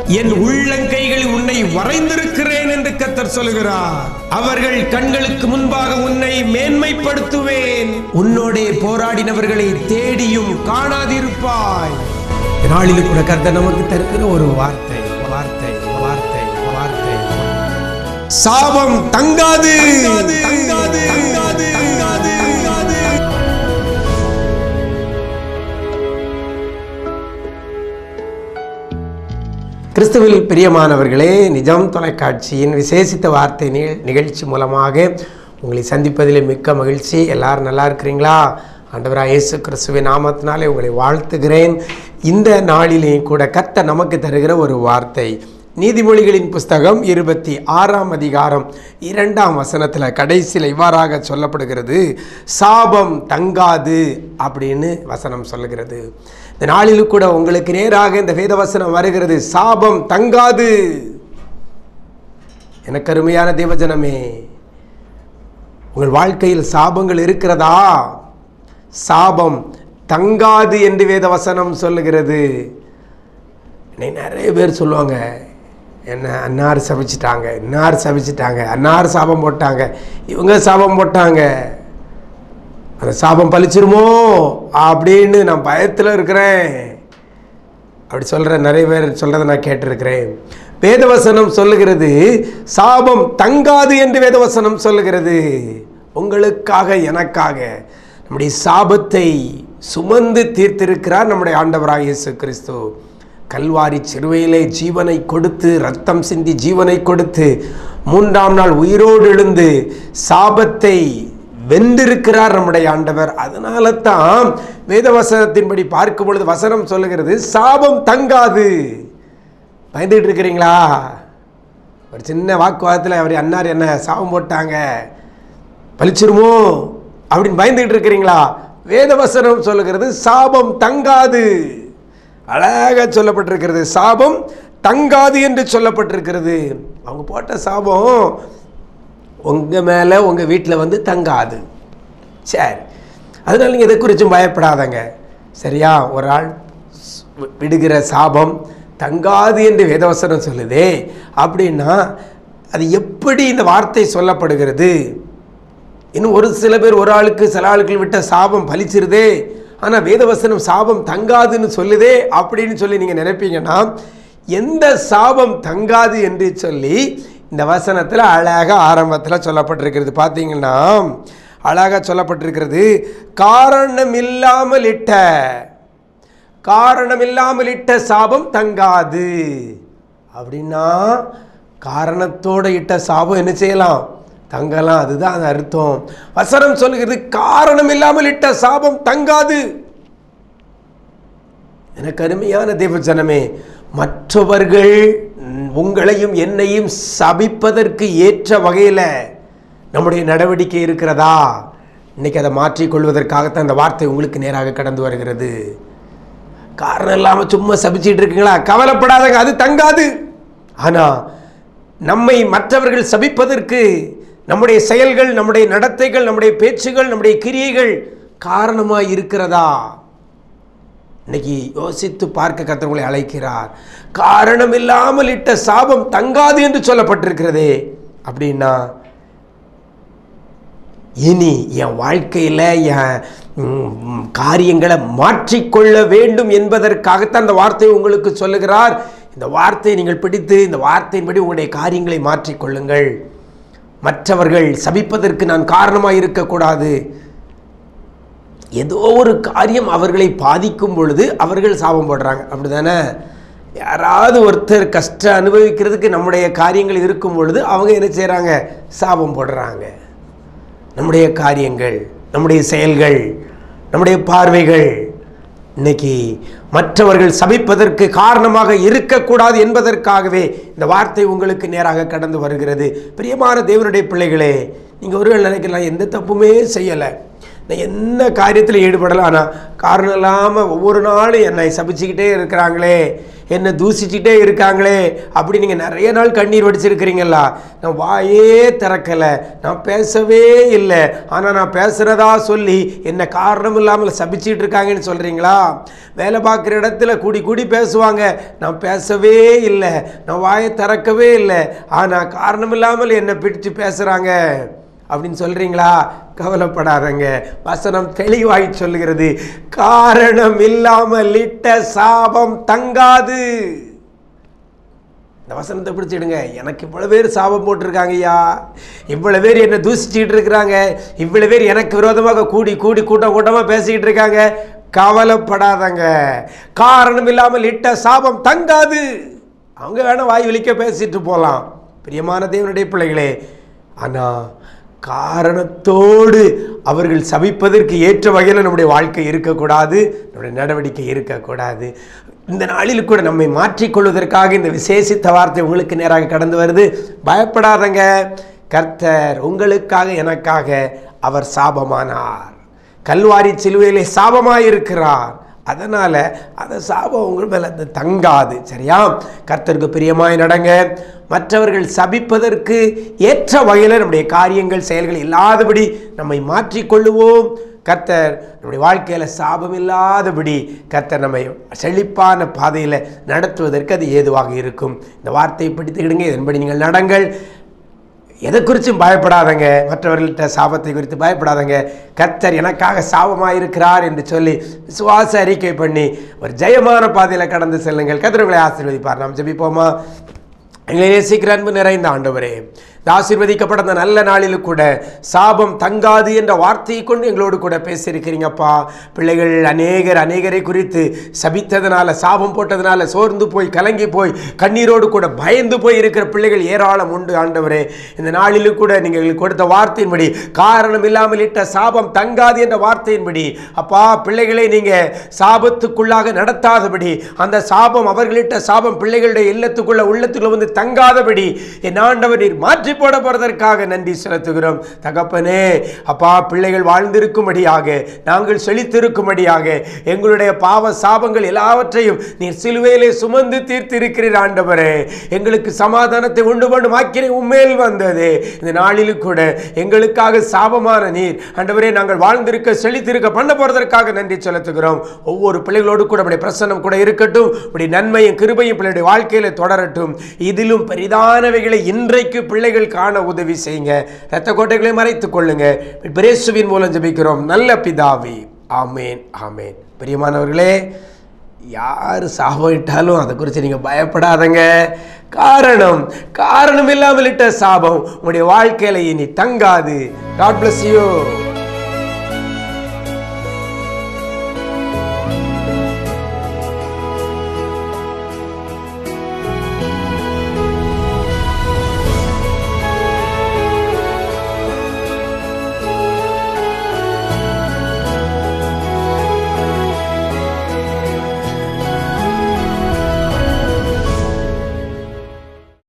என் உள்ளங்கைகளில் உன்னை வரைந்திருக்கிறேன் என்று கத்தர் சொல்கிறார் அவர்கள் கண்களுக்கு முன்பாக உன்னை மேன்மைப்படுத்துவேன் உன்னோடே போராடினவர்களை தேடியும் காணாதிருப்பாய் இந்த நாளில் கூட கர்த்தர் நமக்கு தருகிற ஒரு வார்த்தை வார்த்தை வார்த்தை வார்த்தை சாபம் தங்காது தங்காது தங்காது தங்காது தங்காது கிறிஸ்துவில் பிரியமானவர்களே நிஜம் தொலைக்காட்சியின் விசேஷித்த வார்த்தை நிக- நிகழ்ச்சி மூலமாக உங்களை சந்திப்பதிலே மிக்க மகிழ்ச்சி எல்லாரும் நல்லா இருக்கிறீங்களா ஆண்டவராக இயேசு கிறிஸ்துவின் நாமத்தினாலே உங்களை வாழ்த்துகிறேன் இந்த நாளிலேயும் கூட கத்த நமக்கு தருகிற ஒரு வார்த்தை நீதிமொழிகளின் புஸ்தகம் இருபத்தி ஆறாம் அதிகாரம் இரண்டாம் வசனத்தில் கடைசியில் இவ்வாறாக சொல்லப்படுகிறது சாபம் தங்காது அப்படின்னு வசனம் சொல்லுகிறது இந்த நாளில் கூட உங்களுக்கு நேராக இந்த வேதவசனம் வருகிறது சாபம் தங்காது எனக்கு அருமையான தேவஜனமே உங்கள் வாழ்க்கையில் சாபங்கள் இருக்கிறதா சாபம் தங்காது என்று வேதவசனம் சொல்லுகிறது இன்னைக்கு நிறைய பேர் சொல்லுவாங்க என்ன அன்னார் சபிச்சிட்டாங்க இன்னார் சபிச்சிட்டாங்க அன்னார் சாபம் போட்டாங்க இவங்க சாபம் போட்டாங்க அந்த சாபம் பலிச்சிருமோ அப்படின்னு நான் பயத்தில் இருக்கிறேன் அப்படி சொல்கிற நிறைய பேர் சொல்கிறத நான் கேட்டிருக்கிறேன் வேதவசனம் சொல்லுகிறது சாபம் தங்காது என்று வேதவசனம் சொல்லுகிறது உங்களுக்காக எனக்காக நம்முடைய சாபத்தை சுமந்து தீர்த்திருக்கிறார் நம்முடைய ஆண்டவராக இயேசு கிறிஸ்து கல்வாரி சிறுவையிலே ஜீவனை கொடுத்து ரத்தம் சிந்தி ஜீவனை கொடுத்து மூன்றாம் நாள் உயிரோடு எழுந்து சாபத்தை வென்றிருக்கிறார் நம்முடைய ஆண்டவர் அதனால தான் வேதவசனத்தின்படி பார்க்கும் பொழுது வசனம் சொல்லுகிறது சாபம் தங்காது பயந்துகிட்டு இருக்கிறீங்களா ஒரு சின்ன வாக்குவாதத்தில் அவர் அன்னார் என்ன சாபம் போட்டாங்க பலிச்சிருமோ அப்படின்னு பயந்துகிட்டு இருக்கிறீங்களா வேதவசனம் சொல்லுகிறது சாபம் தங்காது அழகாக சொல்லப்பட்டிருக்கிறது சாபம் தங்காது என்று சொல்லப்பட்டிருக்கிறது அவங்க போட்ட சாபம் உங்கள் மேலே உங்கள் வீட்டில் வந்து தங்காது சரி அதனால நீங்கள் இதை குறித்தும் பயப்படாதங்க சரியா ஒரு ஆள் ஸ்- விடுகிற சாபம் தங்காது என்று வேதவசனம் சொல்லுதே அப்படின்னா அது எப்படி இந்த வார்த்தை சொல்லப்படுகிறது இன்னும் ஒரு சில பேர் ஒரு ஆளுக்கு சில ஆளுக்கு விட்ட சாபம் பலிச்சிருதே ஆனால் வேதவசனம் சாபம் தங்காதுன்னு சொல்லுதே அப்படின்னு சொல்லி நீங்கள் நினைப்பீங்கன்னா எந்த சாபம் தங்காது என்று சொல்லி இந்த வசனத்தில் அழகாக ஆரம்பத்தில் சொல்லப்பட்டிருக்கிறது பார்த்தீங்கன்னா அழகாக சொல்லப்பட்டிருக்கிறது காரணம் இல்லாமல் இட்ட காரணம் இல்லாமல் இட்ட சாபம் தங்காது அப்படின்னா காரணத்தோடு இட்ட சாபம் என்ன செய்யலாம் தங்கலாம் அதுதான் அது அர்த்தம் வசனம் சொல்லுகிறது காரணம் இல்லாமல் இட்ட சாபம் தங்காது எனக்கு அருமையான தேவ ஜனமே மற்றவர்கள் ம், உங்களையும் என்னையும் சபிப்பதற்கு ஏற்ற வகையில் நம்முடைய நடவடிக்கை இருக்கிறதா இன்னைக்கு அதை மாற்றிக்கொள்வதற்காகத்தான் இந்த வார்த்தை உங்களுக்கு நேராக கடந்து வருகிறது காரணம் இல்லாமல் சும்மா சபிச்சிட்டு இருக்கீங்களா கவலைப்படாதங்க அது தங்காது ஆனால் நம்மை மற்றவர்கள் சபிப்பதற்கு நம்முடைய செயல்கள் நம்முடைய நடத்தைகள் நம்முடைய பேச்சுகள் நம்முடைய கிரியைகள் காரணமாக இருக்கிறதா இன்னைக்கு யோசித்து பார்க்க கத்தவங்களை அழைக்கிறார் காரணம் இல்லாமல் இட்ட சாபம் தங்காது என்று சொல்லப்பட்டிருக்கிறதே அப்படின்னா இனி என் வாழ்க்கையில் என் ம், காரியங்களை மாற்றிக்கொள்ள வேண்டும் என்பதற்காகத்தான் அந்த வார்த்தையை உங்களுக்கு சொல்லுகிறார் இந்த வார்த்தையை நீங்கள் பிடித்து இந்த வார்த்தையின்படி உங்களுடைய காரியங்களை மாற்றிக்கொள்ளுங்கள் மற்றவர்கள் சபிப்பதற்கு நான் காரணமாக இருக்கக்கூடாது ஏதோ ஒரு காரியம் அவர்களை பாதிக்கும் பொழுது அவர்கள் சாபம் போடுறாங்க அப்படிதானே யாராவது ஒருத்தர் கஷ்டம் அனுபவிக்கிறதுக்கு நம்முடைய காரியங்கள் இருக்கும் பொழுது அவங்க என்ன செய்கிறாங்க சாபம் போடுறாங்க நம்முடைய காரியங்கள் நம்முடைய செயல்கள் நம்முடைய பார்வைகள் இன்னைக்கு மற்றவர்கள் சபிப்பதற்கு காரணமாக இருக்கக்கூடாது என்பதற்காகவே இந்த வார்த்தை உங்களுக்கு நேராக கடந்து வருகிறது பிரியமான தேவனுடைய பிள்ளைகளே நீங்கள் ஒருவேளை நினைக்கலாம் எந்த தப்புமே செய்யலை நான் என்ன காரியத்தில் ஈடுபடலாம் ஆனால் காரணம் இல்லாமல் ஒவ்வொரு நாளும் என்னை சபிச்சுக்கிட்டே இருக்கிறாங்களே என்னை தூசிச்சுட்டே இருக்காங்களே அப்படி நீங்கள் நிறைய நாள் கண்ணீர் வடிச்சிருக்கிறீங்களா நான் வாயே திறக்கலை நான் பேசவே இல்லை ஆனால் நான் பேசுகிறதா சொல்லி என்ன காரணம் இல்லாமல் சபிச்சிட்டு இருக்காங்கன்னு சொல்கிறீங்களா வேலை பார்க்குற இடத்துல கூடி கூடி பேசுவாங்க நான் பேசவே இல்லை நான் வாயை திறக்கவே இல்லை ஆனால் காரணம் இல்லாமல் என்னை பிடிச்சு பேசுகிறாங்க அப்படின்னு சொல்றீங்களா கவலைப்படாதங்க வசனம் தெளிவாய் சொல்லுகிறது காரணம் இல்லாமல் இட்ட சாபம் தங்காது இந்த வசனத்தை பிடிச்சிடுங்க எனக்கு இவ்வளோ பேர் சாபம் போட்டிருக்காங்க ஐயா இவ்வளோ பேர் என்னை தூசிச்சுட்டு இருக்கிறாங்க இவ்வளோ பேர் எனக்கு விரோதமாக கூடி கூடி கூட்டம் கூட்டமாக பேசிக்கிட்டு இருக்காங்க கவலைப்படாதங்க காரணம் இல்லாமல் இட்ட சாபம் தங்காது அவங்க வேணா வாய் வலிக்க பேசிட்டு போகலாம் பிரியமான தேவனுடைய பிள்ளைகளே ஆனால் காரணத்தோடு அவர்கள் சபிப்பதற்கு ஏற்ற வகையில் நம்முடைய வாழ்க்கை இருக்கக்கூடாது நம்முடைய நடவடிக்கை இருக்கக்கூடாது இந்த நாளில் கூட நம்மை மாற்றிக்கொள்வதற்காக இந்த விசேஷித்த வார்த்தை உங்களுக்கு நேராக கடந்து வருது பயப்படாதங்க கர்த்தர் உங்களுக்காக எனக்காக அவர் சாபமானார் கல்வாரி சிலுவையிலே சாபமாயிருக்கிறார் அதனால் அந்த சாபம் உங்கள் மேலே அது தங்காது சரியா கர்த்தருக்கு பிரியமாய் நடங்க மற்றவர்கள் சபிப்பதற்கு ஏற்ற வகையில் நம்முடைய காரியங்கள் செயல்கள் இல்லாதபடி நம்மை மாற்றிக்கொள்ளுவோம் கர்த்தர் நம்முடைய வாழ்க்கையில் சாபம் இல்லாதபடி கர்த்தர் நம்மை செழிப்பான பாதையில் நடத்துவதற்கு அது ஏதுவாக இருக்கும் இந்த வார்த்தையை பிடித்துக்கிடுங்க இதன்படி நீங்கள் நடங்கள் எதை குறித்தும் பயப்படாதங்க மற்றவர்கள்ட்ட சாபத்தை குறித்து பயப்படாதங்க கர்த்தர் எனக்காக சாபமாக இருக்கிறார் என்று சொல்லி விசுவாச அறிக்கை பண்ணி ஒரு ஜெயமான பாதையில் கடந்து செல்லுங்கள் கர்த்தர்களை ஆசீர்வதிப்பார் நாம் ஜெபிப்போமா எங்களை நேசிக்கிற அன்பு நிறைந்த ஆண்டவரே இந்த ஆசீர்வதிக்கப்பட்ட அந்த நல்ல நாளில் கூட சாபம் தங்காது என்ற வார்த்தையை கொண்டு எங்களோடு கூட பேசியிருக்கிறீங்கப்பா பிள்ளைகள் அநேகர் அநேகரை குறித்து சபித்ததுனால சாபம் போட்டதுனால சோர்ந்து போய் கலங்கி போய் கண்ணீரோடு கூட பயந்து போய் இருக்கிற பிள்ளைகள் ஏராளம் உண்டு ஆண்டவரே இந்த நாளில் கூட நீங்கள் எங்களுக்கு கொடுத்த வார்த்தையின்படி காரணம் இல்லாமல் இட்ட சாபம் தங்காது என்ற வார்த்தையின்படி அப்பா பிள்ளைகளை நீங்கள் சாபத்துக்குள்ளாக நடத்தாதபடி அந்த சாபம் அவர்களிட்ட சாபம் பிள்ளைகளுடைய இல்லத்துக்குள்ள உள்ளத்துக்குள்ள வந்து தங்காதபடி என் ஆண்டவர் நீர் மாற்றி போட போறதற்காக நன்றி செலுத்துகிறோம் தகப்பனே அப்பா பிள்ளைகள் வாழ்ந்திருக்கும்படியாக நாங்கள் செழித்திருக்கும்படியாக எங்களுடைய பாவ சாபங்கள் எல்லாவற்றையும் நீர் சிலுவையிலே சுமந்து தீர்த்திருக்கிறீர் ஆண்டவரே எங்களுக்கு சமாதானத்தை உண்டு பண்ணும் ஆக்கிரை உண்மையில் வந்தது இந்த நாளில் கூட எங்களுக்காக சாபமான நீர் ஆண்டவரே நாங்கள் வாழ்ந்திருக்க செழித்திருக்க பண்ண போறதற்காக நன்றி செலுத்துகிறோம் ஒவ்வொரு பிள்ளைகளோடு கூட நம்முடைய பிரசன்னம் கூட இருக்கட்டும் இப்படி நன்மையும் கிருபையும் பிள்ளைகளுடைய வாழ்க்கையில தொடரட்டும் இதிலும் பெரிதானவைகளை இன்றைக்கு பிள்ளைகள் காண உதவி செய்யுங்க இரத்த கோட்டைகளை மறைத்துக் கொள்ளுங்க பிரேசுவின் மூலம் ஜெபிக்கிறோம் நல்ல பிதாவே ஆமேன் ஆமேன் பிரியமானவர்களே யார் சாபம் இட்டாலும் அதை குறித்து நீங்கள் பயப்படாதங்க காரணம் காரணம் இல்லாமல் இட்ட சாபம் உங்களுடைய வாழ்க்கையில இனி தங்காது காட் bless you